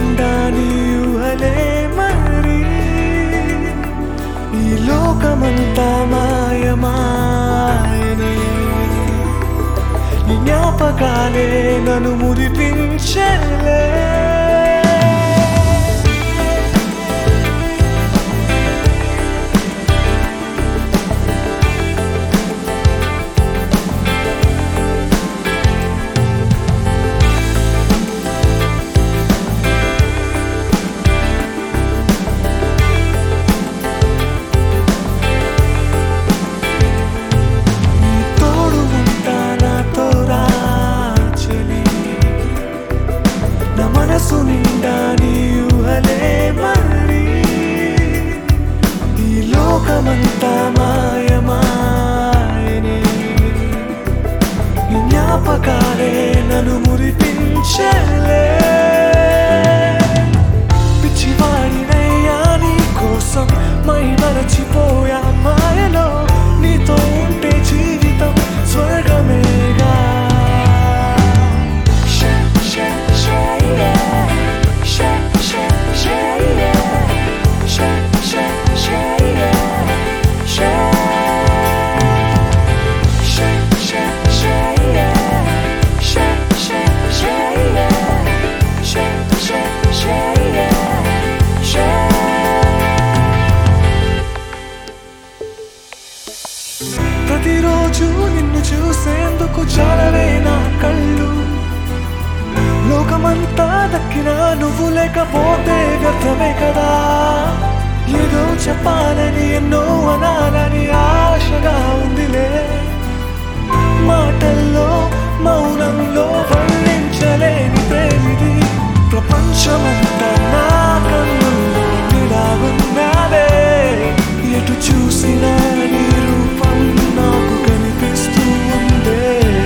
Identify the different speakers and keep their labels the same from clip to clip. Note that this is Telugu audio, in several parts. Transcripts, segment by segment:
Speaker 1: నిండా నీ ఊహలే మరి ఈ లోకమంతా మాయమాయనే నీ జ్ఞాపకాలే నన్ను మురిపించలే నీ తోడు ఉంటా నాతో రా చెలి నా మనసు నిండా నీ ఊహలే మరి ఈ లోకమంతా మాయమాయనే నీ జ్ఞాపకాలే నన్ను మురిపించలే పిచ్చివాడినయ్యా నీ కోసం మై మరచిపోయా మాయలో నీతో ఉంటే జీవితం స్వర్గమేగా ప్రతిరోజు నిన్ను చూసేందుకు చాలవే నా కళ్ళు లోకమంతా దక్కినా నువ్వు లేకపోతే వ్యర్థమే కదా ఏదో చెప్పాలని ఎన్నో అనాలని ఆశగా ఉందిలే మాటల్లో మౌనంలో వర్ణించలేని ప్రేమిది ప్రపంచమంతా నా కన్నుల్లో నిలాగున్నావే ఎటు చూసినా నీ రూపం నాకు కనిపిస్తూ ఉందే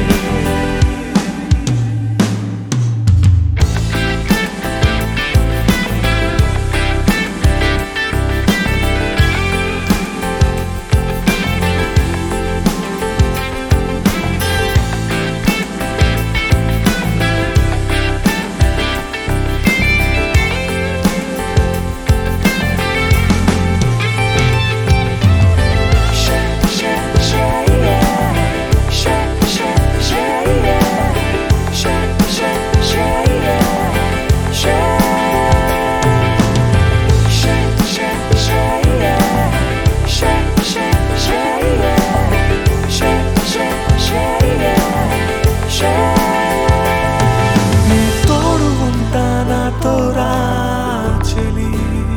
Speaker 1: నీ తోడు ఉంటా నాతో రా చెలి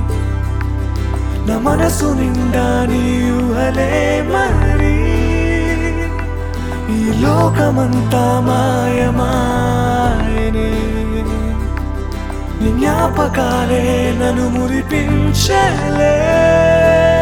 Speaker 1: నా మనసు నిండా నీ ఊహలే మరి ఈ లోకమంతా మాయమాయనే నీ జ్ఞాపకాలే నన్ను మురిపించలే